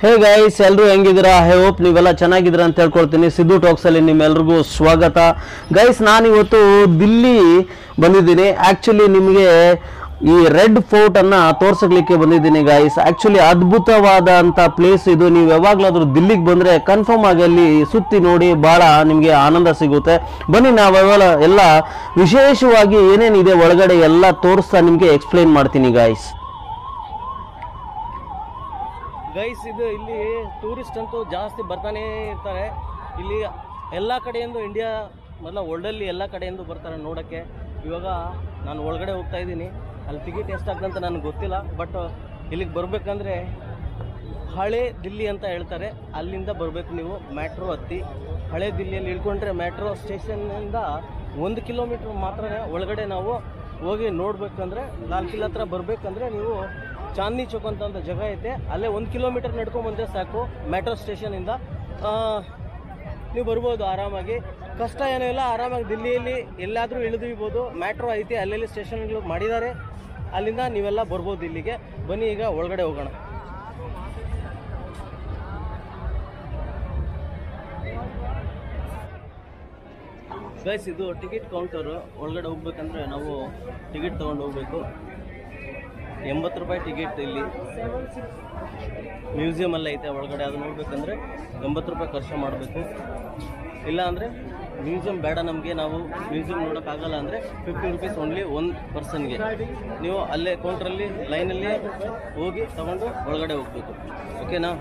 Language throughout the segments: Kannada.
ಹೇ ಗೈಸ್ ಎಲ್ಲರೂ ಹೆಂಗಿದ್ದೀರಾ ಐ ಹೋಪ್ ನೀವೆಲ್ಲ ಚೆನ್ನಾಗಿದ್ದೀರಾ ಅಂತ ಹೇಳ್ಕೊಳ್ತೀನಿ ಸಿದ್ದು ಟಾಕ್ಸ್ ಅಲ್ಲಿ ನಿಮ್ಮೆಲ್ರಿಗೂ ಸ್ವಾಗತ ಗೈಸ್ ನಾನು ಇವತ್ತು ದಿಲ್ಲಿ ಬಂದಿದ್ದೀನಿ ಆಕ್ಚುಲಿ ನಿಮಗೆ ಈ ರೆಡ್ ಫೋರ್ಟ್ ಅನ್ನ ತೋರ್ಸಕ್ಲಿಕ್ಕೆ ಬಂದಿದ್ದೀನಿ ಗೈಸ್ ಆಕ್ಚುಲಿ ಅದ್ಭುತವಾದಂತ ಪ್ಲೇಸ್ ಇದು ನೀವು ಯಾವಾಗ್ಲಾದ್ರೂ ದಿಲ್ಲಿಗೆ ಬಂದ್ರೆ ಕನ್ಫರ್ಮ್ ಆಗಿ ಅಲ್ಲಿ ಸುತ್ತಿ ನೋಡಿ ಬಹಳ ನಿಮಗೆ ಆನಂದ ಸಿಗುತ್ತೆ ಬನ್ನಿ ನಾವೆಲ್ಲ ಎಲ್ಲ ವಿಶೇಷವಾಗಿ ಏನೇನಿದೆ ಒಳಗಡೆ ಎಲ್ಲ ತೋರಿಸ್ತಾ ನಿಮಗೆ ಎಕ್ಸ್ಪ್ಲೈನ್ ಮಾಡ್ತೀನಿ ಗೈಸ್ ಗೈಸ್ ಇದು ಇಲ್ಲಿ ಟೂರಿಸ್ಟ್ ಅಂತೂ ಜಾಸ್ತಿ ಬರ್ತಾನೆ ಇರ್ತಾರೆ ಇಲ್ಲಿ ಎಲ್ಲ ಕಡೆಯಿಂದ ಇಂಡಿಯಾ ಮೊದಲ ವರ್ಲ್ಡಲ್ಲಿ ಎಲ್ಲ ಕಡೆಯಿಂದ ಬರ್ತಾರೆ ನೋಡೋಕ್ಕೆ ಇವಾಗ ನಾನು ಒಳಗಡೆ ಹೋಗ್ತಾ ಇದ್ದೀನಿ ಅಲ್ಲಿ ಟಿಕೆಟ್ ಎಷ್ಟಾಗ್ತಂತ ನನಗೆ ಗೊತ್ತಿಲ್ಲ ಬಟ್ ಇಲ್ಲಿಗೆ ಬರಬೇಕಂದ್ರೆ ಹಳೆ ದಿಲ್ಲಿ ಅಂತ ಹೇಳ್ತಾರೆ ಅಲ್ಲಿಂದ ಬರಬೇಕು ನೀವು ಮೆಟ್ರೋ ಹತ್ತಿ ಹಳೆ ದಿಲ್ಲಿಯಲ್ಲಿ ಇಳ್ಕೊಂಡ್ರೆ ಮೆಟ್ರೋ ಸ್ಟೇಷನ್ನಿಂದ ಒಂದು ಕಿಲೋಮೀಟ್ರ್ ಮಾತ್ರ ಒಳಗಡೆ ನಾವು ಹೋಗಿ ನೋಡ್ಬೇಕಂದ್ರೆ ಲಾಲ್ ಕಿಲ್ ಹತ್ರ ಬರಬೇಕಂದ್ರೆ ನೀವು ಚಾಂದ್ನಿ ಚೌಕ್ ಅಂತ ಒಂದು ಜಾಗ ಐತೆ ಅಲ್ಲೇ ಒಂದು ಕಿಲೋಮೀಟರ್ ನಡ್ಕೊಂಡ್ ಬಂದರೆ ಸಾಕು ಮೆಟ್ರೋ ಸ್ಟೇಷನಿಂದ ನೀವು ಬರ್ಬೋದು ಆರಾಮಾಗಿ ಕಷ್ಟ ಏನೂ ಇಲ್ಲ ಆರಾಮಾಗಿ ದಿಲ್ಲಿಯಲ್ಲಿ ಎಲ್ಲಾದರೂ ಇಳಿದಿರ್ಬೋದು ಮೆಟ್ರೋ ಐತೆ ಅಲ್ಲೆಲ್ಲಿ ಸ್ಟೇಷನ್ಗಳು ಮಾಡಿದ್ದಾರೆ ಅಲ್ಲಿಂದ ನೀವೆಲ್ಲ ಬರ್ಬೋದು ಇಲ್ಲಿಗೆ ಬನ್ನಿ ಈಗ ಒಳಗಡೆ ಹೋಗೋಣ ಗೈಸ್ ಇದು ಟಿಕೆಟ್ ಕೌಂಟರು ಒಳಗಡೆ ಹೋಗ್ಬೇಕಂದ್ರೆ ನಾವು ಟಿಕೆಟ್ ತೊಗೊಂಡು ಹೋಗ್ಬೇಕು ಎಂಬತ್ತು ರೂಪಾಯಿ ಟಿಕೆಟ್ ಇಲ್ಲಿ ಮ್ಯೂಸಿಯಂ ಎಲ್ಲ ಐತೆ ಒಳಗಡೆ ಅದು ನೋಡ್ಬೇಕಂದ್ರೆ ಎಂಬತ್ತು ರೂಪಾಯಿ ಖರ್ಚು ಮಾಡಬೇಕು ಇಲ್ಲ ಅಂದರೆ ಮ್ಯೂಸಿಯಂ ಬೇಡ ನಮಗೆ ನಾವು ಮ್ಯೂಸಿಯಂ ನೋಡೋಕ್ಕಾಗಲ್ಲ ಅಂದರೆ ಫಿಫ್ಟಿ ರುಪೀಸ್ ಓನ್ಲಿ ಒನ್ ಪರ್ಸನ್ಗೆ ನೀವು ಅಲ್ಲೇ ಕೌಂಟ್ರಲ್ಲಿ ಲೈನಲ್ಲಿ ಹೋಗಿ ತಗೊಂಡು ಒಳಗಡೆ ಹೋಗ್ಬೇಕು ಓಕೆನಾ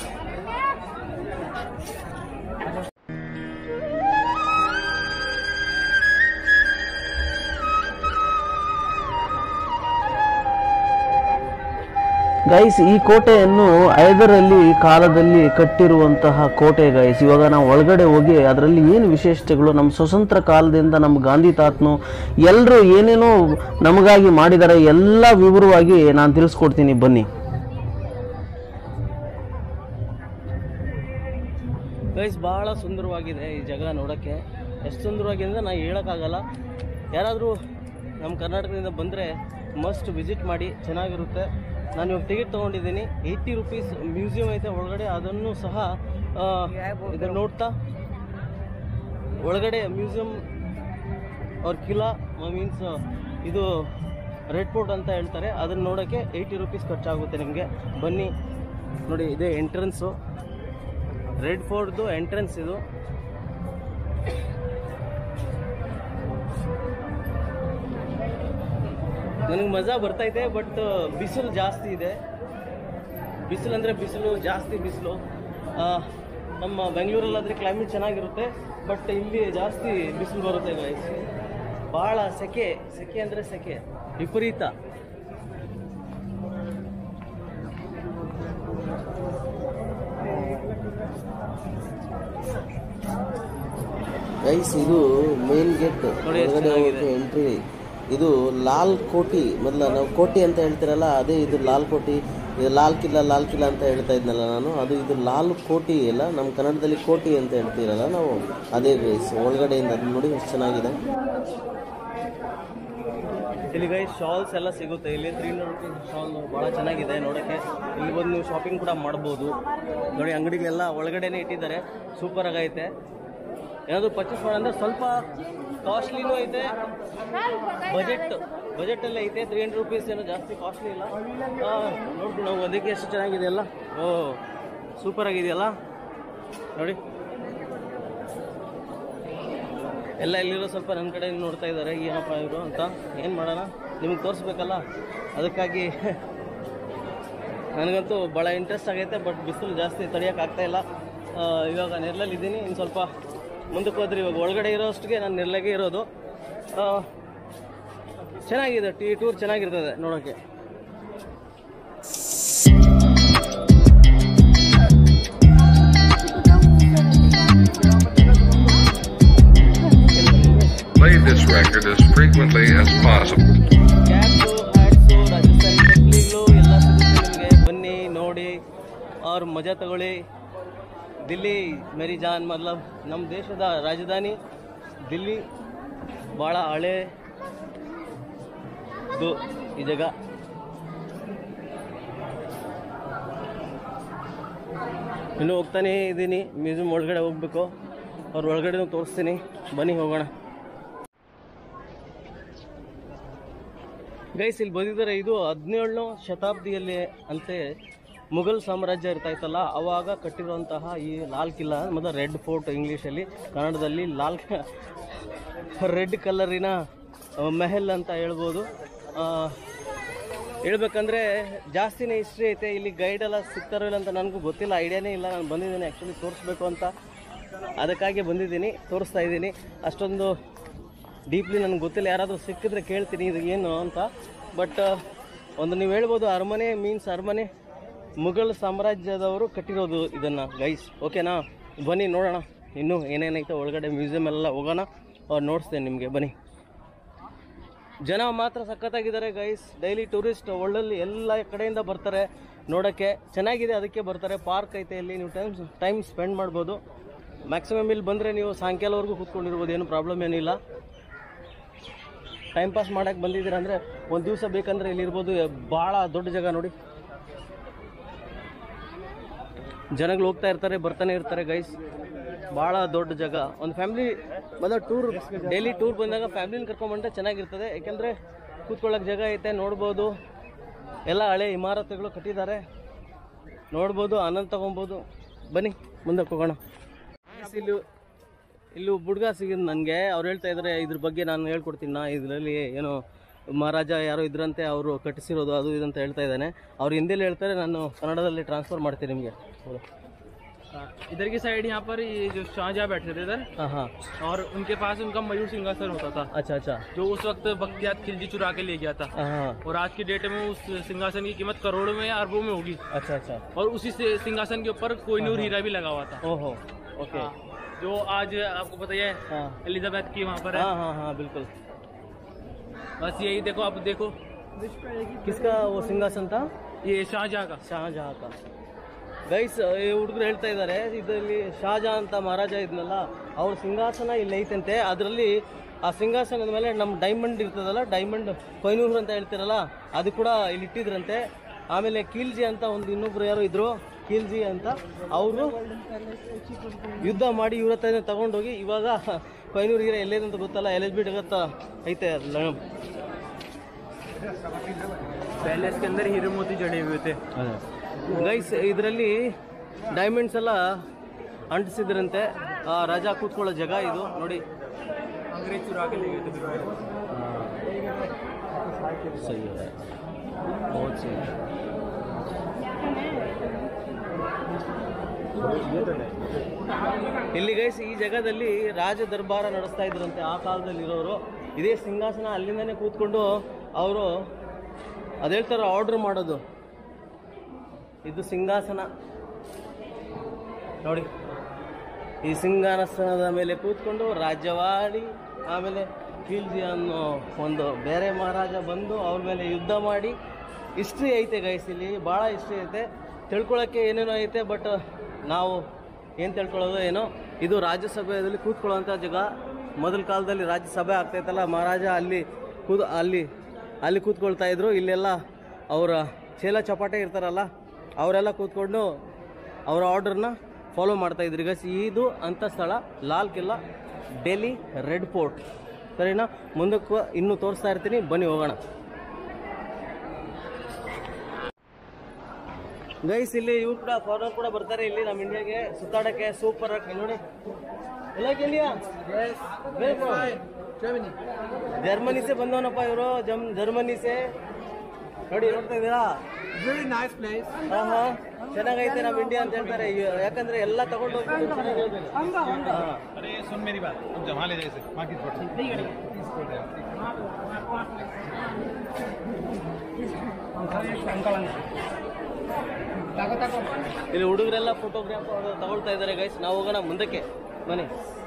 ಗೈಸ್ ಈ ಕೋಟೆಯನ್ನು ಐದರಲ್ಲಿ ಕಾಲದಲ್ಲಿ ಕಟ್ಟಿರುವಂತಹ ಕೋಟೆ ಗೈಸ್ ಇವಾಗ ನಾವು ಒಳಗಡೆ ಹೋಗಿ ಅದರಲ್ಲಿ ಏನು ವಿಶೇಷತೆಗಳು ನಮ್ಮ ಸ್ವತಂತ್ರ ಕಾಲದಿಂದ ನಮ್ಮ ಗಾಂಧಿ ತಾತನು ಎಲ್ಲರೂ ಏನೇನೋ ನಮಗಾಗಿ ಮಾಡಿದ್ದಾರೆ ಎಲ್ಲ ವಿವರವಾಗಿ ನಾನು ತಿಳಿಸ್ಕೊಡ್ತೀನಿ ಬನ್ನಿ ಗೈಸ್ ಭಾಳ ಸುಂದರವಾಗಿದೆ ಈ ಜಾಗ ನೋಡೋಕ್ಕೆ ಎಷ್ಟು ಸುಂದರವಾಗಿದೆ ಅಂದರೆ ನಾನು ಹೇಳೋಕ್ಕಾಗಲ್ಲ ಯಾರಾದರೂ ನಮ್ಮ ಕರ್ನಾಟಕದಿಂದ ಬಂದರೆ ಮಸ್ಟ್ ವಿಸಿಟ್ ಮಾಡಿ ಚೆನ್ನಾಗಿರುತ್ತೆ ನಾನು ಇವಾಗ ಟಿಕೆಟ್ ತೊಗೊಂಡಿದ್ದೀನಿ ಏಯ್ಟಿ ರುಪೀಸ್ ಮ್ಯೂಸಿಯಂ ಐತೆ ಒಳಗಡೆ ಅದನ್ನು ಸಹ ಆ, ಇದನ್ನ ನೋಡ್ತಾ ಒಳಗಡೆ ಮ್ಯೂಸಿಯಂ ಅವ್ರ ಕಿಲಾ ಮೀನ್ಸ್ ಇದು ರೆಡ್ ಫೋರ್ಟ್ ಅಂತ ಹೇಳ್ತಾರೆ ಅದನ್ನು ನೋಡೋಕ್ಕೆ ಏಯ್ಟಿ ರುಪೀಸ್ ಖರ್ಚಾಗುತ್ತೆ ನಿಮಗೆ ಬನ್ನಿ ನೋಡಿ ಇದೇ ಎಂಟ್ರೆನ್ಸು ರೆಡ್ ಫೋರ್ಟ್ದು ಎಂಟ್ರೆನ್ಸ್ ಇದು ನನಗೆ ಮಜಾ ಬರ್ತೈತೆ ಬಟ್ ಬಿಸಿಲು ಜಾಸ್ತಿ ಇದೆ ಬಿಸಿಲು ಅಂದರೆ ಬಿಸಿಲು ಜಾಸ್ತಿ ಬಿಸಿಲು ನಮ್ಮ ಬೆಂಗಳೂರಲ್ಲಾದರೆ ಕ್ಲೈಮೇಟ್ ಚೆನ್ನಾಗಿರುತ್ತೆ ಬಟ್ ಇಲ್ಲಿ ಜಾಸ್ತಿ ಬಿಸಿಲು ಬರುತ್ತೆ ಗೈಸ್ ಭಾಳ ಸೆಕೆ ಸೆಕೆ ಅಂದರೆ ಸೆಕೆ ವಿಪರೀತ ಗೈಸ್ ಇದು ಮೇನ್ ಗೇಟ್ ನೋಡಿ ಎಷ್ಟು ಒಳಗಡೆ ಚೆನ್ನಾಗಿದೆ. ಹೋಗೋಕೆ ಎಂಟ್ರಿ ಇದು ಲಾಲ್ ಕೋಟಿ ಮೊದಲ ನಾವು ಕೋಟಿ ಅಂತ ಹೇಳ್ತಿರಲ್ಲ ಅದೇ ಇದು ಲಾಲ್ ಕೋಟಿ ಇದು ಲಾಲ್ ಕಿಲ್ಲ ಲಾಲ್ ಕಿಲ್ಲ ಅಂತ ಹೇಳ್ತಾ ಇದ್ನಲ್ಲ ನಾನು ಅದು ಇದು ಲಾಲ್ ಕೋಟಿ ಅಲ್ಲ ನಮ್ಮ ಕನ್ನಡದಲ್ಲಿ ಕೋಟಿ ಅಂತ ಹೇಳ್ತೀರಲ್ಲ ನಾವು ಅದೇ ಗೈಸ್ ಒಳಗಡೆಯಿಂದ ಅದು ನೋಡಿ ಎಷ್ಟು ಚೆನ್ನಾಗಿದೆ ಇಲ್ಲಿ ಗೈ ಶಾಲ್ಸ್ ಎಲ್ಲ ಸಿಗುತ್ತೆ ಇಲ್ಲಿ ತ್ರೀ ಹಂಡ್ರೆಡ್ ರುಪೀಸ್ ಶಾಲ್ ಭಾಳ ಚೆನ್ನಾಗಿದೆ ನೋಡೋಕ್ಕೆ ಇಲ್ಲಿ ಬಂದು ನೀವು ಶಾಪಿಂಗ್ ಕೂಡ ಮಾಡ್ಬೋದು ನೋಡಿ ಅಂಗಡಿಗಳೆಲ್ಲ ಒಳಗಡೆನೆ ಇಟ್ಟಿದ್ದಾರೆ ಸೂಪರ್ ಆಗೈತೆ ಏನಾದರೂ ಪರ್ಚೇಸ್ ಮಾಡೋಂದ್ರೆ ಸ್ವಲ್ಪ ಕಾಸ್ಟ್ಲಿನೂ ಐತೆ ಬಜೆಟ್ ಬಜೆಟಲ್ಲಿ ಐತೆ ತ್ರೀ ಹಂಡ್ರೆಡ್ ರುಪೀಸ್ ಏನೋ ಜಾಸ್ತಿ ಕಾಸ್ಟ್ಲಿ ಇಲ್ಲ ನೋಡ್ಬಿಟ್ಟು ನಾವು ಅದಕ್ಕೆ ಎಷ್ಟು ಚೆನ್ನಾಗಿದೆ ಅಲ್ಲ ಓ ಸೂಪರ್ ಆಗಿದೆಯಲ್ಲ ನೋಡಿ ಎಲ್ಲ ಇಲ್ಲಿರೋ ಸ್ವಲ್ಪ ನನ್ನ ಕಡೆ ನೋಡ್ತಾ ಇದ್ದಾರೆ ಏನಪ್ಪ ಇವರು ಅಂತ ಏನು ಮಾಡೋಣ ನಿಮಗೆ ತೋರಿಸ್ಬೇಕಲ್ಲ ಅದಕ್ಕಾಗಿ ನನಗಂತೂ ಭಾಳ ಇಂಟ್ರೆಸ್ಟ್ ಆಗೈತೆ ಬಟ್ ಬಿಸಿಲು ಜಾಸ್ತಿ ತಡೆಯೋಕ್ಕಾಗ್ತಾ ಇಲ್ಲ ಆ, ಇವಾಗ ನೆರಳಲ್ಲಿ ಇದ್ದೀನಿ ಇನ್ನು ಸ್ವಲ್ಪ ಮುಂದಕ್ಕೆ ಹೋದ್ರೆ ಇವಾಗ ಒಳಗಡೆ ಇರೋಷ್ಟಿಗೆ ನಾನು ನೆರಳಗೆ ಇರೋದು ಆ, ಚೆನ್ನಾಗಿದೆ ಟೀ ಟೂರ್ ಚೆನ್ನಾಗಿರ್ತದೆ ನೋಡೋಕ್ಕೆ Play this record as frequently as possible. ಕ್ಯಾಬ್ಸು ಹ್ಯಾಟ್ಸು Rajasthani ಚಪ್ಲಿಗಳು ಎಲ್ಲ ಸಿಗುತ್ತೆ ನಿಮಗೆ ಬನ್ನಿ ನೋಡಿ ಅವ್ರ ಮಜಾ ತಗೊಳ್ಳಿ ದಿಲ್ಲಿ ಮೇರಿ ಜಾನ್ ಮತ್ಲಬ್ ನಮ್ಮ ದೇಶದ ರಾಜಧಾನಿ ದಿಲ್ಲಿ ಭಾಳ ಹಳೆ ಇದು ಈ ಜಾಗ ಇನ್ನೂ ಹೋಗ್ತಾನೇ ಇದ್ದೀನಿ ಮ್ಯೂಸಿಯಂ ಒಳಗಡೆ ಹೋಗ್ಬೇಕು ಅವ್ರ ಒಳಗಡೆನೂ ತೋರಿಸ್ತೀನಿ ಬನ್ನಿ ಹೋಗೋಣ ಗೈಸ್ ಇಲ್ಲಿ ಬಂದಿದ್ದಾರೆ ಇದು ಹದಿನೇಳನೇ ಶತಾಬ್ದಿಯಲ್ಲಿ ಅಂತೆ ಮುಘಲ್ ಸಾಮ್ರಾಜ್ಯ ಇರ್ತಾ ಇತ್ತಲ್ಲ ಅವಾಗ ಕಟ್ಟಿರುವಂತಹ ಈ ಲಾಲ್ ಕಿಲ್ಲಾ ಮತ್ತು ರೆಡ್ ಫೋರ್ಟ್ ಇಂಗ್ಲೀಷಲ್ಲಿ ಕನ್ನಡದಲ್ಲಿ ಲಾಲ್ ರೆಡ್ ಕಲರಿನ ಮೆಹಲ್ ಅಂತ ಹೇಳ್ಬೋದು ಆ, ಹೇಳ್ಬೇಕಂದ್ರೆ ಜಾಸ್ತಿನೇ ಹಿಸ್ಟ್ರಿ ಐತೆ ಇಲ್ಲಿ ಗೈಡ್ ಎಲ್ಲ ಸಿಗ್ತಾರೋ ಇಲ್ಲ ಅಂತ ನನಗೂ ಗೊತ್ತಿಲ್ಲ ಐಡಿಯಾನೇ ಇಲ್ಲ ನಾನು ಬಂದಿದ್ದೀನಿ ಆ್ಯಕ್ಚುಲಿ ತೋರಿಸ್ಬೇಕು ಅಂತ ಅದಕ್ಕಾಗಿ ಬಂದಿದ್ದೀನಿ ತೋರಿಸ್ತಾ ಇದ್ದೀನಿ ಅಷ್ಟೊಂದು ಡೀಪ್ಲಿ ನನಗೆ ಗೊತ್ತಿಲ್ಲ ಯಾರಾದರೂ ಸಿಕ್ಕಿದ್ರೆ ಕೇಳ್ತೀನಿ ಇದು ಏನು ಅಂತ ಬಟ್ ಒಂದು ನೀವು ಹೇಳ್ಬೋದು ಅರಮನೆ ಮೀನ್ಸ್ ಅರಮನೆ ಮುಘಲ್ ಸಾಮ್ರಾಜ್ಯದವರು ಕಟ್ಟಿರೋದು ಇದನ್ನು ಗೈಸ್ ಓಕೆನಾ ಬನ್ನಿ ನೋಡೋಣ ಇನ್ನೂ ಏನೇನೈತೆ ಒಳಗಡೆ ಮ್ಯೂಸಿಯಂ ಎಲ್ಲ ಹೋಗೋಣ ಅವ್ರು ನೋಡಿಸ್ತೇನೆ ನಿಮಗೆ ಬನ್ನಿ ಜನ ಮಾತ್ರ ಸಖತ್ತಾಗಿದ್ದಾರೆ ಗೈಸ್ ಡೈಲಿ ಟೂರಿಸ್ಟ್ ಒಳ್ಳಲ್ಲಿ ಎಲ್ಲ ಕಡೆಯಿಂದ ಬರ್ತಾರೆ ನೋಡೋಕ್ಕೆ ಚೆನ್ನಾಗಿದೆ ಅದಕ್ಕೆ ಬರ್ತಾರೆ ಪಾರ್ಕ್ ಐತೆ ಇಲ್ಲಿ ನೀವು ಟೈಮ್ ಟೈಮ್ ಸ್ಪೆಂಡ್ ಮಾಡ್ಬೋದು ಮ್ಯಾಕ್ಸಿಮಮ್ ಇಲ್ಲಿ ಬಂದರೆ ನೀವು ಸಾಯಂಕಾಲವರೆಗೂ ಕೂತ್ಕೊಂಡಿರ್ಬೋದು ಏನು ಪ್ರಾಬ್ಲಮ್ ಏನಿಲ್ಲ ಟೈಮ್ ಪಾಸ್ ಮಾಡೋಕ್ಕೆ ಬಂದಿದ್ದೀರ ಅಂದರೆ ಒಂದು ದಿವಸ ಬೇಕಂದ್ರೆ ಇಲ್ಲಿ ಇರ್ಬೋದು ಭಾಳ ದೊಡ್ಡ ಜಾಗ ನೋಡಿ ಜನಗಳು ಹೋಗ್ತಾ ಇರ್ತಾರೆ ಬರ್ತಾನೆ ಇರ್ತಾರೆ ಗೈಸ್ ಭಾಳ ದೊಡ್ಡ ಜಾಗ ಒಂದು ಫ್ಯಾಮಿಲಿ ಬಂದ ಟೂರ್ ಡೈಲಿ ಟೂರ್ ಬಂದಾಗ ಫ್ಯಾಮಿಲಿನ ಕರ್ಕೊಂಡ್ಬಂದ್ರೆ ಚೆನ್ನಾಗಿರ್ತದೆ ಯಾಕೆಂದರೆ ಕೂತ್ಕೊಳ್ಳೋಕೆ ಜಾಗ ಐತೆ ನೋಡ್ಬೋದು ಎಲ್ಲ ಹಳೆ ಇಮಾರತುಗಳು ಕಟ್ಟಿದ್ದಾರೆ ನೋಡ್ಬೋದು ಆನಂದ ತಗೊಬೋದು ಬನ್ನಿ ಮುಂದಕ್ಕೆ ಹೋಗೋಣ ಇಲ್ಲಿ ಇಲ್ಲಿ ಒಬ್ಬ ಹುಡುಗ ಸಿಗಿದ್ ನನಗೆ ಅವ್ರು ಹೇಳ್ತಾ ಇದ್ದಾರೆ ಇದ್ರ ಬಗ್ಗೆ ನಾನು ಹೇಳ್ಕೊಡ್ತೀನಿ ನಾ ಇದರಲ್ಲಿ ಏನೋ ಮಹಾರಾಜ ಯಾರೋ ಇದ್ರಂತೆ ಅವರು ಕಟ್ಟಿಸಿರೋದು ಅದು ಇದು ಅಂತ ಹೇಳ್ತಾ ಇದ್ದಾನೆ ಅವ್ರು ಹಿಂದಿಯಲ್ಲಿ ಹೇಳ್ತಾರೆ ನಾನು ಕನ್ನಡದಲ್ಲಿ ಟ್ರಾನ್ಸ್ಫರ್ ಮಾಡ್ತೀನಿ ನಿಮಗೆ इधर की साइड यहाँ पर ये जो शाहजहाँ बैठे थे इधर ಹಾಂ ಹಾಂ और उनके पास उनका मयूर सिंहासन होता था अच्छा अच्छा जो उस वक्त बख्तियार खिलजी चुरा के ले गया था हाँ हाँ और आज की डेट में उस सिंहासन की कीमत करोड़ों में या अरबों में होगी अच्छा अच्छा और उसी से सिंहासन के ऊपर कोहिनूर हीरा भी लगा हुआ था ओहो ओके हाँ, जो आज आपको पता ही है हाँ एलिजाबेथ की वहाँ पर है हाँ हाँ हाँ बिल्कुल बस यही देखो आप देखो किसका वो सिंहासन था ये शाहजहाँ का ಶಹಜಹಾನ್ का ಗೈಸ್ ಈ ಹುಡುಗರು ಹೇಳ್ತಾ ಇದ್ದಾರೆ ಇದರಲ್ಲಿ ಶಾಹಜಹಾನ್ ಅಂತ ಮಹಾರಾಜ ಇದ್ನಲ್ಲ ಅವ್ರ ಸಿಂಹಾಸನ ಇಲ್ಲಿ ಐತಂತೆ ಅದರಲ್ಲಿ ಆ ಸಿಂಹಾಸನದ ಮೇಲೆ ನಮ್ಮ ಡೈಮಂಡ್ ಇರ್ತದಲ್ಲ ಡೈಮಂಡ್ ಕೊಯ್ನೂರು ಅಂತ ಹೇಳ್ತಿರಲ್ಲ ಅದು ಕೂಡ ಇಲ್ಲಿ ಇಟ್ಟಿದ್ರಂತೆ ಆಮೇಲೆ ಕೀಲ್ಜಿ ಅಂತ ಒಂದು ಇನ್ನೊಬ್ರು ಯಾರೋ ಇದ್ರು ಕೀಲ್ಜಿ ಅಂತ ಅವರು ಯುದ್ಧ ಮಾಡಿ ಇವ್ರ ಹತ್ರನೇ ತಗೊಂಡೋಗಿ ಇವಾಗ ಕೊಯ್ನೂರು ಹೀರ ಎಲ್ಲಿದೆ ಅಂತ ಗೊತ್ತಲ್ಲ ಎಲ್ ಎಸ್ ಬಿ ಡಗತ್ತ ಐತೆ ಲ- पैलेस के अंदर हीरे मोती जड़े हुए थे ಗೈಸ್ ಇದರಲ್ಲಿ ಡೈಮಂಡ್ಸ್ ಎಲ್ಲ ಅಂಟಿಸಿದ್ರಂತೆ ಆ ರಾಜ ಕೂತ್ಕೊಳ್ಳೋ ಜಾಗ ಇದು ನೋಡಿ अंग्रेज चुरा के ले गए थे फिर ಸಹಿ है बहुत सही है ಇಲ್ಲಿ ಗೈಸ್ ಈ ಜಾಗದಲ್ಲಿ ರಾಜ ದರ್ಬಾರ ನಡೆಸ್ತಾ ಇದ್ರಂತೆ ಆ ಕಾಲದಲ್ಲಿ ಇರೋರು ಇದೇ ಸಿಂಹಾಸನ ಅಲ್ಲಿಂದನೇ ಕೂತ್ಕೊಂಡು ಅವರು ಅದ್ ಹೇಳ್ತಾರೆ ಆರ್ಡರ್ ಮಾಡೋದು ಇದು ಸಿಂಹಾಸನ ನೋಡಿ ಈ ಸಿಂಹಾಸನದ ಮೇಲೆ ಕೂತ್ಕೊಂಡು ರಾಜ್ಯವಾಡಿ ಆಮೇಲೆ ಖಿಲ್ಜಿ ಅನ್ನೋ ಒಂದು ಬೇರೆ ಮಹಾರಾಜ ಬಂದು ಅವ್ರ ಮೇಲೆ ಯುದ್ಧ ಮಾಡಿ ಹಿಸ್ಟ್ರಿ ಐತೆ ಗೈಸ್ ಇಲ್ಲಿ ಭಾಳ ಹಿಸ್ಟ್ರಿ ಐತೆ ತಿಳ್ಕೊಳಕ್ಕೆ ಏನೇನೋ ಐತೆ ಬಟ್ ನಾವು ಏನು ತಿಳ್ಕೊಳ್ಳೋದು ಏನೋ ಇದು ರಾಜ್ಯಸಭೆಯಲ್ಲಿ ಕೂತ್ಕೊಳ್ಳೋಂಥ ಜಾಗ ಮೊದಲ ಕಾಲದಲ್ಲಿ ರಾಜ್ಯಸಭೆ ಆಗ್ತೈತಲ್ಲ ಮಹಾರಾಜ ಅಲ್ಲಿ ಕೂತ್ ಅಲ್ಲಿ ಅಲ್ಲಿ ಕೂತ್ಕೊಳ್ತಾ ಇದ್ರು ಇಲ್ಲೆಲ್ಲ ಅವರ ಚೇಲ ಚಪಾಟೆ ಇರ್ತಾರಲ್ಲ ಅವರೆಲ್ಲ ಕೂತ್ಕೊಂಡು ಅವರ ಆರ್ಡರ್ನ ಫಾಲೋ ಮಾಡ್ತಾ ಇದ್ರಿ ಗೈಸ್ ಇದು ಅಂತ ಸ್ಥಳ ಲಾಲ್ ಕಿಲ್ಲಾ ಡೆಲ್ಲಿ ರೆಡ್ ಫೋರ್ಟ್ ಸರಿನಾ ಮುಂದಕ್ಕೆ ಇನ್ನೂ ತೋರಿಸ್ತಾ ಇರ್ತೀನಿ ಬನ್ನಿ ಹೋಗೋಣ ಗೈಸ್ ಇಲ್ಲಿ ಇವ್ರು ಕೂಡ ಫಾರಿನರ್ ಕೂಡ ಬರ್ತಾರೆ ಇಲ್ಲಿ ನಮ್ಮ ಇಂಡಿಯಾಗೆ ಸುತ್ತಾಡಕ್ಕೆ ಸೂಪರ್ ಆಗಿ ನೋಡಿ ಎಲ್ಲ ಕೇಳಿಯಾ ಜರ್ಮನಿ ಸೆ ಬಂದವನಪ್ಪ ಇವರು ಜಮ್ ಜರ್ಮನಿ ಸೆ ನೋಡಿ ನೋಡ್ತಾ ಇದ್ದೀರಾ ವೆರಿ ನೈಸ್ ಪ್ಲೇಸ್ ಹಾ ಹಾ ಚೆನ್ನಾಗೈತೆ ನಮ್ಮ ಇಂಡಿಯಾ ಅಂತ ಹೇಳ್ತಾರೆ ಇವ್- ಯಾಕಂದ್ರೆ ಎಲ್ಲ ತಗೊಂಡು ಹೋಗ್ಬಿಟ್ಟು ಚೆನ್ನಾಗಿ ಹೇಳ್ಬೇಕು. ಹಾ. अरे सुन मेरी बात अब जमा ले जाए मार्केट ಇಲ್ಲಿ ಹುಡುಗರೆಲ್ಲ ಫೋಟೋಗ್ರಾಫ್ ತಗೊಳ್ತಾ ಇದ್ದಾರೆ ಗೈಸ್ ನಾವು ಹೋಗೋಣ ಮುಂದಕ್ಕೆ ಬನ್ನಿ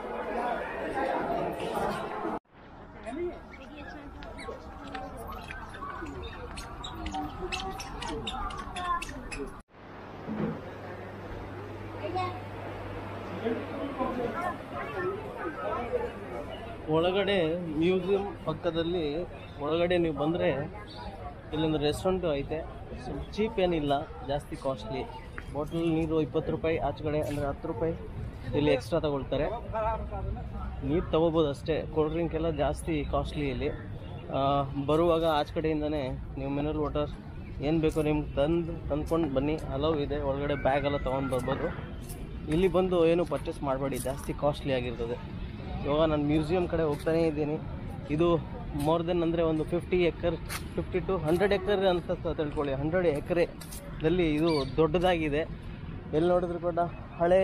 ಒಳಗಡೆ ಮ್ಯೂಸಿಯಂ ಪಕ್ಕದಲ್ಲಿ ಒಳಗಡೆ ನೀವು ಬಂದರೆ ಇಲ್ಲೊಂದು ರೆಸ್ಟೋರೆಂಟು ಐತೆ ಸ್ವಲ್ಪ ಚೀಪ್ ಏನಿಲ್ಲ ಜಾಸ್ತಿ ಕಾಸ್ಟ್ಲಿ ಬಾಟಲ್ ನೀರು ಇಪ್ಪತ್ತು ರೂಪಾಯಿ ಆಚೆ ಕಡೆ ಅಂದರೆ ಹತ್ತು ರೂಪಾಯಿ ಇಲ್ಲಿ ಎಕ್ಸ್ಟ್ರಾ ತಗೊಳ್ತಾರೆ ನೀರು ತಗೋಬೋದು ಅಷ್ಟೇ ಕೋಲ್ಡ್ ಡ್ರಿಂಕ್ ಎಲ್ಲ ಜಾಸ್ತಿ ಕಾಸ್ಟ್ಲಿ ಇಲ್ಲಿ ಆ, ಬರುವಾಗ ಆಚೆ ಕಡೆಯಿಂದನೇ ನೀವು ಮಿನರಲ್ ವಾಟರ್ ಏನು ಬೇಕೋ ನಿಮ್ಗೆ ತಂದು ತಂದ್ಕೊಂಡು ಬನ್ನಿ ಹಲವು ಇದೆ ಒಳಗಡೆ ಬ್ಯಾಗ್ ಎಲ್ಲ ತೊಗೊಂಡು ಬರ್ಬೋದು ಇಲ್ಲಿ ಬಂದು ಏನು ಪರ್ಚೇಸ್ ಮಾಡಬೇಡಿ ಜಾಸ್ತಿ ಕಾಸ್ಟ್ಲಿ ಆಗಿರ್ತದೆ ಇವಾಗ ನಾನು ಮ್ಯೂಸಿಯಂ ಕಡೆ ಹೋಗ್ತಾನೇ ಇದ್ದೀನಿ ಇದು ಮೋರ್ ದೆನ್ ಅಂದರೆ ಒಂದು fifty acre fifty to hundred acre ಅಂತ ತ- ತಿಳ್ಕೊಳ್ಳಿ ಹಂಡ್ರೆಡ್ ಎಕರೆದಲ್ಲಿ ಇದು ದೊಡ್ಡದಾಗಿದೆ ಎಲ್ಲಿ ನೋಡಿದ್ರು ಕೂಡ ಹಳೇ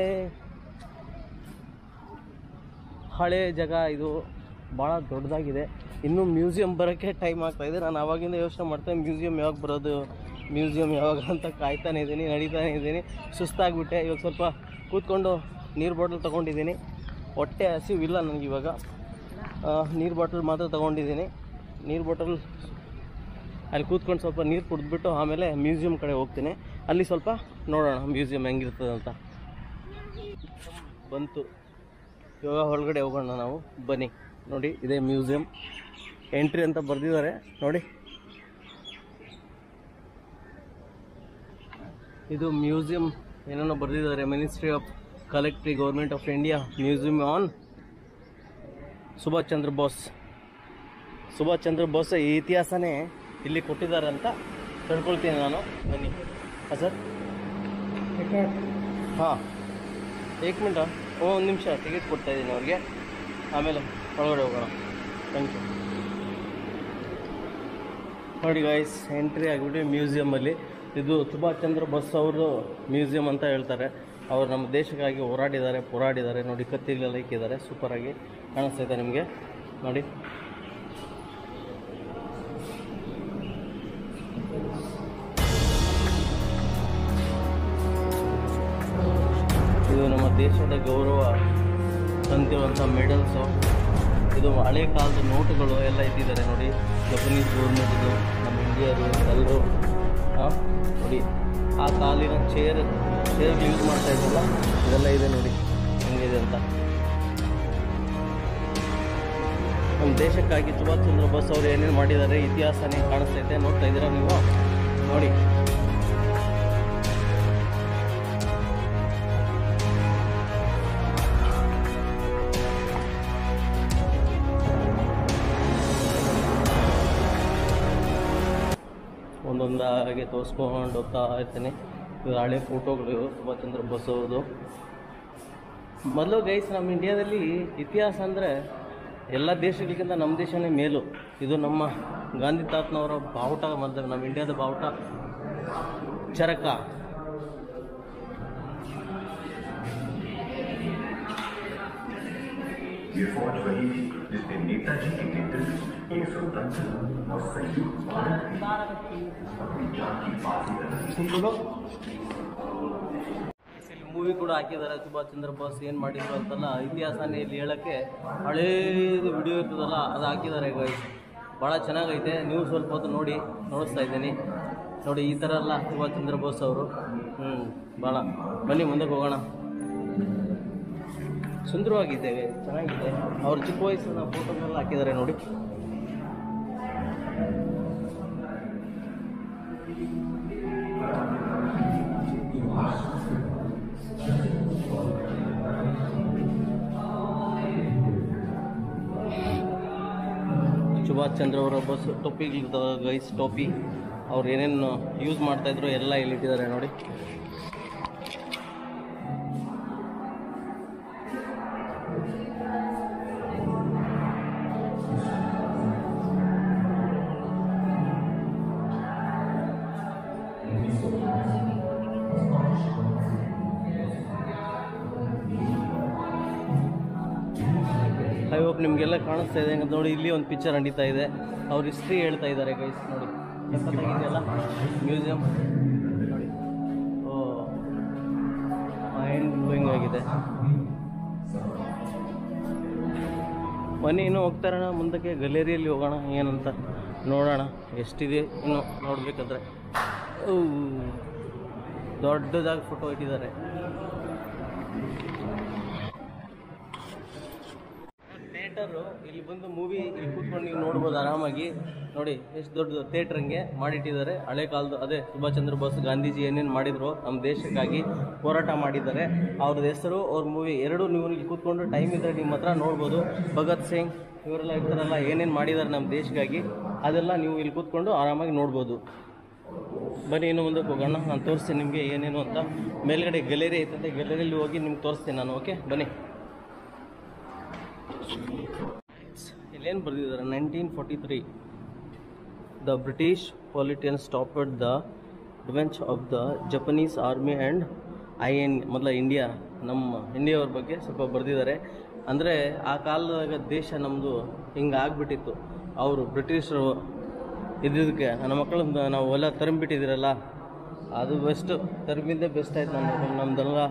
ಹಳೆ ಜಾಗ ಇದು ಭಾಳ ದೊಡ್ಡದಾಗಿದೆ ಇನ್ನೂ ಮ್ಯೂಸಿಯಂ ಬರೋಕ್ಕೆ ಟೈಮ್ ಆಗ್ತಾ ಇದೆ ನಾನು ಆವಾಗಿಂದ ಯೋಚನೆ ಮಾಡ್ತೇನೆ ಮ್ಯೂಸಿಯಂ ಯಾವಾಗ ಬರೋದು ಮ್ಯೂಸಿಯಂ ಯಾವಾಗ ಅಂತ ಕಾಯ್ತಾನೆ ಇದ್ದೀನಿ ನಡೀತಾನೆ ಇದ್ದೀನಿ ಸುಸ್ತಾಗ್ಬಿಟ್ಟೆ ಇವಾಗ ಸ್ವಲ್ಪ ಕೂತ್ಕೊಂಡು ನೀರು ಬಾಟಲ್ ತೊಗೊಂಡಿದ್ದೀನಿ ಹೊಟ್ಟೆ ಹಸಿವಿಲ್ಲ ನನಗೆ ಇವಾಗ ನೀರು ಬಾಟಲ್ ಮಾತ್ರ ತೊಗೊಂಡಿದ್ದೀನಿ ನೀರು ಬಾಟಲ್ ಅಲ್ಲಿ ಕೂತ್ಕೊಂಡು ಸ್ವಲ್ಪ ನೀರು ಕುಡಿದ್ಬಿಟ್ಟು ಆಮೇಲೆ ಮ್ಯೂಸಿಯಂ ಕಡೆ ಹೋಗ್ತೀನಿ ಅಲ್ಲಿ ಸ್ವಲ್ಪ ನೋಡೋಣ ಮ್ಯೂಸಿಯಂ ಹೆಂಗಿರ್ತದೆ ಅಂತ ಬಂತು ಇವಾಗ ಒಳಗಡೆ ಹೋಗೋಣ ನಾವು ಬನ್ನಿ ನೋಡಿ ಇದೇ ಮ್ಯೂಸಿಯಂ ಎಂಟ್ರಿ ಅಂತ ಬರೆದಿದ್ದಾರೆ ನೋಡಿ ಇದು ಮ್ಯೂಸಿಯಂ ಏನೇನೋ ಬರೆದಿದ್ದಾರೆ ministry of culture government of India museum on Subhash Chandra Bose Subhash Chandra Bose ಈ ಇತಿಹಾಸನೇ ಇಲ್ಲಿ ಕೊಟ್ಟಿದ್ದಾರೆ ಅಂತ ತಿಳ್ಕೊಳ್ತೀನಿ ನಾನು ಬನ್ನಿ ಹಾಂ ಸರ್ ಹಾಂ ಏಕ್ ಮಿನಿಟ ಒಂದು ನಿಮಿಷ ಟಿಕೆಟ್ ಕೊಡ್ತಾ ಇದ್ದೀನಿ ಅವ್ರಿಗೆ ಆಮೇಲೆ ಒಳಗಡೆ ಹೋಗೋಣ ಥ್ಯಾಂಕ್ ಯು ನೋಡಿ ಗೈಸ್ ಎಂಟ್ರಿ ಆಗಿಬಿಟ್ಟು ಮ್ಯೂಸಿಯಮಲ್ಲಿ ಇದು ಸುಭಾಷ್ ಚಂದ್ರ ಬೋಸ್ ಅವರು ಮ್ಯೂಸಿಯಂ ಅಂತ ಹೇಳ್ತಾರೆ ಅವರು ನಮ್ಮ ದೇಶಕ್ಕಾಗಿ ಹೋರಾಡಿದ್ದಾರೆ ಹೋರಾಡಿದ್ದಾರೆ ನೋಡಿ ಕತ್ತಿಗಳೆಲ್ಲ ಇಕ್ಕಿದ್ದಾರೆ ಸೂಪರಾಗಿ ಕಾಣಿಸ್ತೈತೆ ನಿಮಗೆ ನೋಡಿ ಇದು ನಮ್ಮ ದೇಶದ ಗೌರವ ತಂತಿರುವಂಥ ಮೆಡಲ್ಸು ಇದು ಹಳೆ ಕಾಲದ ನೋಟುಗಳು ಎಲ್ಲ ಇಟ್ಟಿದ್ದಾರೆ ನೋಡಿ ಜಪನೀಸ್ ಗೌರ್ಮೆಂಟ್ದು ನಮ್ಮ ಇಂಡಿಯಾದು ಎಲ್ಲರೂ ಹಾಂ ನೋಡಿ ಆ ಕಾಲಿನ ಚೇರ್ ಚೇರ್ ಯೂಸ್ ಮಾಡ್ತಾ ಇದ್ದಲ್ಲ ಇದೆಲ್ಲ ಇದೆ ನೋಡಿ ಹೆಂಗಿದೆ ಅಂತ ನಮ್ಮ ದೇಶಕ್ಕಾಗಿ ಸುಭಾಷ್ ಚಂದ್ರ ಬೋಸ್ ಅವರು ಏನೇನು ಮಾಡಿದ್ದಾರೆ ಇತಿಹಾಸನೇ ಕಾಣಿಸ್ತೈತೆ ನೋಡ್ತಾ ಇದ್ದೀರಾ ನೀವು ನೋಡಿ ಒಂದೊಂದಾಗಿ ತೋರಿಸ್ಕೊಂಡು ಹೋಗ್ತಾ ಇರ್ತೀನಿ ಇದು ಹಳೆ ಫೋಟೋಗಳು ಇವು ಸುಭಾಷ್ ಚಂದ್ರ ಬೋಸ್ ಅವ್ರದ್ದು ಮೊದಲು ಗೈಸ್ ನಮ್ಮ ಇಂಡಿಯಾದಲ್ಲಿ ಇತಿಹಾಸ ಅಂದರೆ ಎಲ್ಲ ದೇಶಗಳಿಗಿಂತ ನಮ್ಮ ದೇಶನೇ ಮೇಲು ಇದು ನಮ್ಮ ಗಾಂಧಿ ತಾತನವರ ಬಾವುಟ ಮತ್ತು ನಮ್ಮ ಇಂಡಿಯಾದ ಬಾವುಟ ಚರಕ ये फौज वही थी जिसने नेताजी के नेतृत्व एक स्वतंत्र और संयुक्त भारत में अपनी जान की बाजी लगाई ಇಲ್ಲಿ ಮೂವಿ ಕೂಡ ಹಾಕಿದ್ದಾರೆ ಸುಭಾಷ್ ಚಂದ್ರ ಬೋಸ್ ಏನು ಮಾಡಿದ್ರು ಅಂತೆಲ್ಲ ಇತಿಹಾಸನೇ ಇಲ್ಲಿ ಹೇಳೋಕ್ಕೆ ಹಳೇದು ವಿಡಿಯೋ ಇರ್ತದಲ್ಲ ಅದು ಹಾಕಿದ್ದಾರೆ ಗೈಸ್ ಭಾಳ ಚೆನ್ನಾಗೈತೆ ನೀವು ಸ್ವಲ್ಪ ಹೊತ್ತು ನೋಡಿ ನೋಡಿಸ್ತಾ ಇದ್ದೀನಿ ನೋಡಿ ಈ ಥರ ಎಲ್ಲ ಸುಭಾಷ್ ಚಂದ್ರ ಬೋಸ್ ಅವರು ಹ್ಞೂ ಭಾಳ ಬನ್ನಿ ಮುಂದಕ್ಕೆ ಹೋಗೋಣ ಸುಂದರವಾಗಿದ್ದೇವೆ ಚೆನ್ನಾಗಿದೆ ಅವ್ರ ಚಿಕ್ಕ ವಯಸ್ಸಿನ ಫೋಟೋಗಳೆಲ್ಲ ಹಾಕಿದ್ದಾರೆ ನೋಡಿ ಸುಭಾಷ್ ಚಂದ್ರ ಅವರ ಬಸ್ ಟೊಪ್ಪಿಗಳಿರ್ತಾವೆ ಗೈಸ್ ಟೋಪಿ ಅವ್ರು ಏನೇನು ಯೂಸ್ ಮಾಡ್ತಾಯಿದ್ರು ಎಲ್ಲ ಇಲ್ಲಿಟ್ಟಿದ್ದಾರೆ ನೋಡಿ ಐ ಹೋಪ್ ನಿಮಗೆಲ್ಲ ಕಾಣಿಸ್ತಾ ಇದೆ ಹಂಗಂತ ನೋಡಿ ಇಲ್ಲಿ ಒಂದು ಪಿಕ್ಚರ್ ನಡೀತಾ ಇದೆ ಅವ್ರ ಹಿಸ್ಟ್ರಿ ಹೇಳ್ತಾ ಇದ್ದಾರೆ ಗೈಸ್ ನೋಡಿ ಸಖತ್ತಾಗಿದೆಯಲ್ಲ ಮ್ಯೂಸಿಯಂ ನೋಡಿ ಓ ಮೈಂಡ್ ಬ್ಲೋಯಿಂಗ್ ಆಗಿದೆ ಬನ್ನಿ ಇನ್ನೂ ಹೋಗ್ತಾರಣ ಮುಂದಕ್ಕೆ ಗಲೇರಿಯಲ್ಲಿ ಹೋಗೋಣ ಏನಂತ ನೋಡೋಣ ಎಷ್ಟಿದೆ ಇನ್ನು ನೋಡಬೇಕಾದ್ರೆ ದೊಡ್ಡದಾಗಿ ಫೋಟೋ ಇಟ್ಟಿದ್ದಾರೆ ಥಿಯೇಟರು ಇಲ್ಲಿ ಬಂದು ಮೂವಿ ಇಲ್ಲಿ ಕೂತ್ಕೊಂಡು ನೀವು ನೋಡ್ಬೋದು ಆರಾಮಾಗಿ ನೋಡಿ ಎಷ್ಟು ದೊಡ್ಡ ಥಿಯೇಟ್ರಂಗೆ ಮಾಡಿಟ್ಟಿದ್ದಾರೆ ಹಳೆ ಕಾಲದ ಅದೇ ಸುಭಾಷ್ ಚಂದ್ರ ಬೋಸ್ ಗಾಂಧೀಜಿ ಏನೇನು ಮಾಡಿದ್ರು ನಮ್ಮ ದೇಶಕ್ಕಾಗಿ ಹೋರಾಟ ಮಾಡಿದ್ದಾರೆ ಅವ್ರದ್ದು ಹೆಸರು ಅವ್ರ ಮೂವಿ ಎರಡು ನೀವು ಇಲ್ಲಿ ಕೂತ್ಕೊಂಡು ಟೈಮ್ ಇದ್ದರೆ ನಿಮ್ಮ ಹತ್ರ ನೋಡ್ಬೋದು ಭಗತ್ ಸಿಂಗ್ ಇವರೆಲ್ಲ ಇರ್ತಾರಲ್ಲ ಏನೇನು ಮಾಡಿದ್ದಾರೆ ನಮ್ಮ ದೇಶಕ್ಕಾಗಿ ಅದೆಲ್ಲ ನೀವು ಇಲ್ಲಿ ಕೂತ್ಕೊಂಡು ಆರಾಮಾಗಿ ನೋಡ್ಬೋದು ಬನ್ನಿ ಇನ್ನು ಮುಂದಕ್ಕೆ ಹೋಗೋಣ ನಾನು ತೋರಿಸ್ತೀನಿ ನಿಮಗೆ ಏನೇನು ಅಂತ ಮೇಲ್ಗಡೆ ಗ್ಯಾಲರಿ ಐತಂತೆ ಗ್ಯಾಲರಿಯಲ್ಲಿ ಹೋಗಿ ನಿಮ್ಗೆ ತೋರಿಸ್ತೀನಿ ನಾನು ಓಕೆ ಬನ್ನಿ ಇಲ್ಲೇನು ಬರೆದಿದ್ದಾರೆ nineteen forty three the British politician stopped the advance of the Japanese army and I N ಮೊದಲ ಇಂಡಿಯಾ ನಮ್ಮ ಇಂಡಿಯಾವ್ರ ಬಗ್ಗೆ ಸ್ವಲ್ಪ ಬರೆದಿದ್ದಾರೆ ಅಂದರೆ ಆ ಕಾಲದಾಗ ದೇಶ ನಮ್ಮದು ಹಿಂಗೆ ಆಗ್ಬಿಟ್ಟಿತ್ತು ಅವರು ಬ್ರಿಟಿಷರು ಇದ್ದಿದ್ದಕ್ಕೆ ನನ್ನ ಮಕ್ಕಳು ನಾವು ಎಲ್ಲ ತರಂಬಿಟ್ಟಿದ್ದೀರಲ್ಲ ಅದು ಬೆಸ್ಟ್ ತರಬಿಂದೇ ಬೆಸ್ಟ್ ಆಯ್ತು ನಮ್ಮ ನಮ್ದೆಲ್ಲ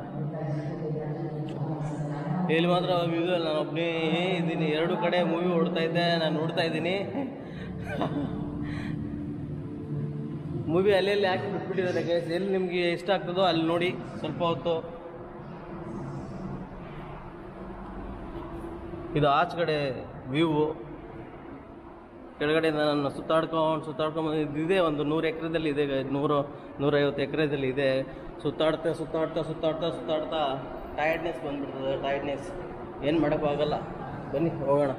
ಇಲ್ಲಿ ಮಾತ್ರ ಇದು ನಾನು ಒಬ್ಬನೇ ಇದ್ದೀನಿ ಎರಡು ಕಡೆ ಮೂವಿ ಓಡ್ತಾ ಇದ್ದೆ ನಾನು ನೋಡ್ತಾ ಇದ್ದೀನಿ ಮೂವಿ ಅಲ್ಲೆಲ್ಲಿ ಹಾಕಿ ಬಿಟ್ಬಿಟ್ಟಿದ್ದಾರೆ ಗೈಸ್ ಎಲ್ಲಿ ನಿಮಗೆ ಇಷ್ಟ ಆಗ್ತದೋ ಅಲ್ಲಿ ನೋಡಿ ಸ್ವಲ್ಪ ಹೊತ್ತು ಇದು ಆಚೆ ಕಡೆ ವ್ಯೂವು ಕೆಳಗಡೆ ನಾನು ಸುತ್ತಾಡ್ಕೊಂಡು ಸುತ್ತಾಡ್ಕೊಂಡು ಇದೆ ಒಂದು ನೂರು ಎಕರೆದಲ್ಲಿ ಇದೆ guys. ನೂರು ನೂರೈವತ್ತು ಎಕರೆದಲ್ಲಿ ಇದೆ ಸುತ್ತಾಡ್ತಾ ಸುತ್ತಾಡ್ತಾ ಸುತ್ತಾಡ್ತಾ ಸುತ್ತಾಡ್ತಾ ಟಯರ್ಡ್ನೆಸ್ ಬಂದ್ಬಿಡ್ತದೆ ಟಯರ್ಡ್ನೆಸ್ ಏನು ಮಾಡೋಕ್ಕಾಗಲ್ಲ ಬನ್ನಿ ಹೋಗೋಣ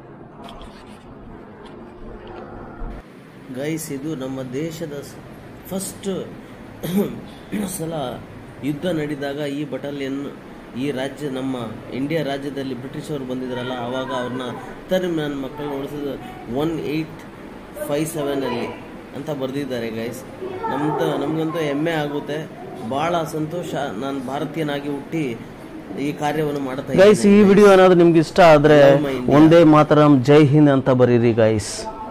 ಗೈಸ್ ಇದು ನಮ್ಮ ದೇಶದ ಫಸ್ಟ್ ಸಲ ಯುದ್ಧ ನಡೆದಾಗ ಈ ಬಟಾಲಿಯನ್ ಈ ರಾಜ್ಯ ನಮ್ಮ ಇಂಡಿಯಾ ರಾಜ್ಯದಲ್ಲಿ ಬ್ರಿಟಿಷರು ಬಂದಿದ್ರಲ್ಲ ಆವಾಗ ಅವ್ರನ್ನ ತರ್ಮ್ ನನ್ನ ಮಕ್ಕಳನ್ನ ಓಡಿಸಿದ ಒನ್ ಏಯ್ಟ್ ಫೈವ್ ಸೆವೆನಲ್ಲಿ ಅಂತ ಬರೆದಿದ್ದಾರೆ ಗೈಸ್ ನಮ್ದು ನಮಗಂತೂ ಹೆಮ್ಮೆ ಆಗುತ್ತೆ ಭಾಳ ಸಂತೋಷ ನಾನು ಭಾರತೀಯನಾಗಿ ಹುಟ್ಟಿ ಈ ಕಾರ್ಯವನ್ನು ಮಾಡ್ತಾ ಗೈಸ್ ಈ ಇದ್ದೀನಿ. ವಿಡಿಯೋ ಏನಾದ್ರು ನಿಮ್ಗೆ ಇಷ್ಟ ಆದ್ರೆ Love my India. ಒಂದೇ ಮಾತರಂ ಜೈ ಹಿಂದ್ ಅಂತ ಬರೀರಿ ಗೈಸ್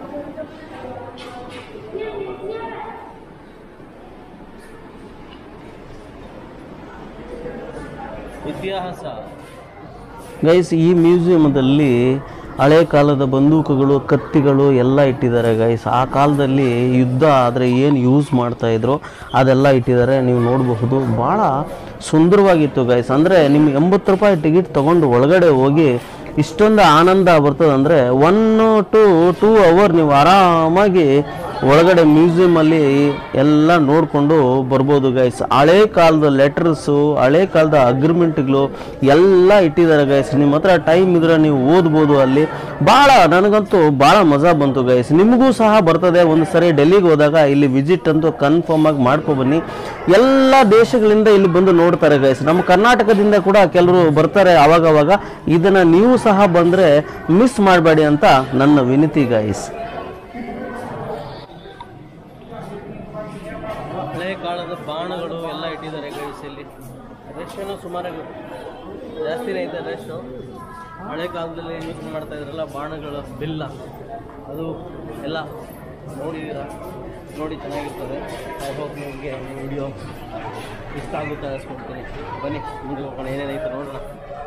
ಇತಿಹಾಸ ಗೈಸ್ ಈ ಮ್ಯೂಸಿಯಮದಲ್ಲಿ ಹಳೆ ಕಾಲದ ಬಂದೂಕುಗಳು ಕತ್ತಿಗಳು ಎಲ್ಲ ಇಟ್ಟಿದ್ದಾರೆ ಗೈಸ್ ಆ ಕಾಲದಲ್ಲಿ ಯುದ್ಧ ಆದರೆ ಏನು ಯೂಸ್ ಮಾಡ್ತಾ ಇದ್ರು ಅದೆಲ್ಲ ಇಟ್ಟಿದ್ದಾರೆ ನೀವು ನೋಡಬಹುದು ಭಾಳ ಸುಂದರವಾಗಿತ್ತು ಗೈಸ್ ಅಂದರೆ ನಿಮ್ಗೆ ಎಂಬತ್ತು ರೂಪಾಯಿ ಟಿಕೆಟ್ ತೊಗೊಂಡು ಒಳಗಡೆ ಹೋಗಿ ಇಷ್ಟೊಂದು ಆನಂದ ಬರ್ತದೆ ಅಂದರೆ ಒನ್ ಟು ಟೂ ಅವರ್ ನೀವು ಆರಾಮಾಗಿ ಒಳಗಡೆ ಮ್ಯೂಸಿಯಮಲ್ಲಿ ಎಲ್ಲ ನೋಡಿಕೊಂಡು ಬರ್ಬೋದು ಗೈಸ್ ಹಳೆ ಕಾಲದ ಲೆಟರ್ಸು ಹಳೆ ಕಾಲದ ಅಗ್ರಿಮೆಂಟ್ಗಳು ಎಲ್ಲ ಇಟ್ಟಿದ್ದಾರೆ ಗೈಸ್ ನಿಮ್ಮ ಹತ್ರ ಟೈಮ್ ಇದ್ರೆ ನೀವು ಓದ್ಬೋದು ಅಲ್ಲಿ ಭಾಳ ನನಗಂತೂ ಭಾಳ ಮಜಾ ಬಂತು ಗೈಸ್ ನಿಮಗೂ ಸಹ ಬರ್ತದೆ ಒಂದು ಸರಿ ಡೆಲ್ಲಿಗೆ ಹೋದಾಗ ಇಲ್ಲಿ ವಿಸಿಟ್ ಅಂತೂ ಕನ್ಫರ್ಮ್ ಆಗಿ ಮಾಡ್ಕೊಬನ್ನಿ ಎಲ್ಲ ದೇಶಗಳಿಂದ ಇಲ್ಲಿ ಬಂದು ನೋಡ್ತಾರೆ ಗೈಸ್ ನಮ್ಮ ಕರ್ನಾಟಕದಿಂದ ಕೂಡ ಕೆಲವರು ಬರ್ತಾರೆ ಅವಾಗವಾಗ ಇದನ್ನು ನೀವು ಸಹ ಬಂದರೆ ಮಿಸ್ ಮಾಡಬೇಡಿ ಅಂತ ನನ್ನ ವಿನಂತಿ ಗೈಸ್ ಹಳೆ ಕಾಲದ ಬಾಣಗಳು ಎಲ್ಲ ಇಟ್ಟಿದ್ದಾರೆ ಗೈಸಲ್ಲಿ ರಶ್ನು ಸುಮಾರು ಜಾಸ್ತಿನೇ ಇದೆ ರಶ್ನು ಹಳೆ ಕಾಲದಲ್ಲಿ ಯೂಸ್ ಮಾಡ್ತಾ ಇದ್ರಲ್ಲ ಬಾಣಗಳು ಬಿಲ್ಲ ಅದು ಎಲ್ಲ ನೋಡಿದ್ದೀರಾ ನೋಡಿ ಚೆನ್ನಾಗಿರ್ತದೆ ಐ ಹೋಪ್ ನಿಮಗೆ ವಿಡಿಯೋ ಇಷ್ಟ ಆಗುತ್ತೆ ಅನಿಸ್ಕೊಡ್ತೀನಿ ಬನ್ನಿ ಮುಂದೆ ಹೋಗೋಣ ಏನೇನೈತೆ ನೋಡೋಣ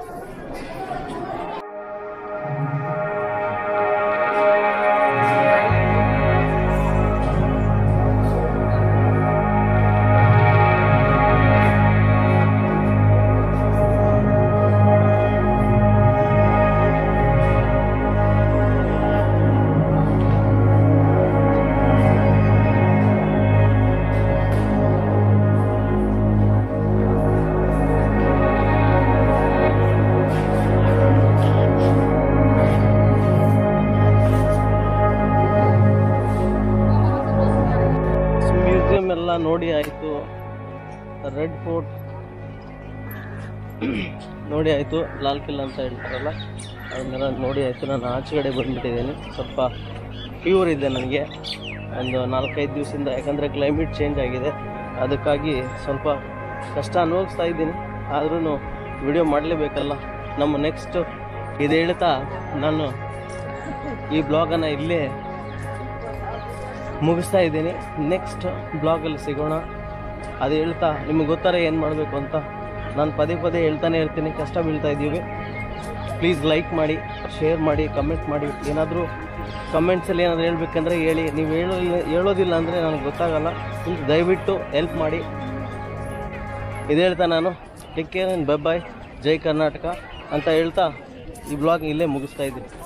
ಮ್ಯೂಸಿಯಂ ಎಲ್ಲ ನೋಡಿ ಆಯಿತು ರೆಡ್ ಫೋರ್ಟ್ ನೋಡಿ ಆಯಿತು ಲಾಲ್ ಕಿಲ್ಲ ಅಂತ ಹೇಳ್ತಾರಲ್ಲ ಅದನ್ನೆಲ್ಲ ನೋಡಿ ಆಯಿತು ನಾನು ಆಚೆ ಕಡೆ ಬಂದುಬಿಟ್ಟಿದ್ದೀನಿ ಸ್ವಲ್ಪ ಫೀವರ್ ಇದೆ ನನಗೆ ಒಂದು ನಾಲ್ಕೈದು ದಿವಸದಿಂದ ಯಾಕಂದರೆ ಕ್ಲೈಮೇಟ್ ಚೇಂಜ್ ಆಗಿದೆ ಅದಕ್ಕಾಗಿ ಸ್ವಲ್ಪ ಕಷ್ಟ ಅನುಭವಿಸ್ತಾ ಇದ್ದೀನಿ ಆದ್ರೂ ವಿಡಿಯೋ ಮಾಡಲೇಬೇಕಲ್ಲ ನಮ್ಮ ನೆಕ್ಸ್ಟ್ ಇದು ಹೇಳ್ತಾ ನಾನು ಈ ಬ್ಲಾಗನ್ನು ಇಲ್ಲೇ ಮುಗಿಸ್ತಾ ಇದ್ದೀನಿ ನೆಕ್ಸ್ಟ್ ಬ್ಲಾಗಲ್ಲಿ ಸಿಗೋಣ ಅದು ಹೇಳ್ತಾ ನಿಮಗೆ ಗೊತ್ತಾರೆ ಏನು ಮಾಡಬೇಕು ಅಂತ ನಾನು ಪದೇ ಪದೇ ಹೇಳ್ತಾನೆ ಇರ್ತೀನಿ ಕಷ್ಟ ಬೀಳ್ತಾ ಇದ್ದೀವಿ ಪ್ಲೀಸ್ ಲೈಕ್ ಮಾಡಿ ಶೇರ್ ಮಾಡಿ ಕಮೆಂಟ್ ಮಾಡಿ ಏನಾದರೂ ಕಮೆಂಟ್ಸಲ್ಲಿ ಏನಾದರೂ ಹೇಳ್ಬೇಕಂದ್ರೆ ಹೇಳಿ ನೀವು ಹೇಳೋ ಹೇಳೋದಿಲ್ಲ ಅಂದರೆ ನನಗೆ ಗೊತ್ತಾಗಲ್ಲ ಪ್ಲೀಸ್ ದಯವಿಟ್ಟು ಹೆಲ್ಪ್ ಮಾಡಿ ಇದು ಹೇಳ್ತಾ ನಾನು ಟೇಕ್ ಕೇರ್ ಬೈ ಬಾಯ್ ಜೈ ಕರ್ನಾಟಕ ಅಂತ ಹೇಳ್ತಾ ಈ ಬ್ಲಾಗ್ ಇಲ್ಲೇ ಮುಗಿಸ್ತಾ ಇದ್ದೀನಿ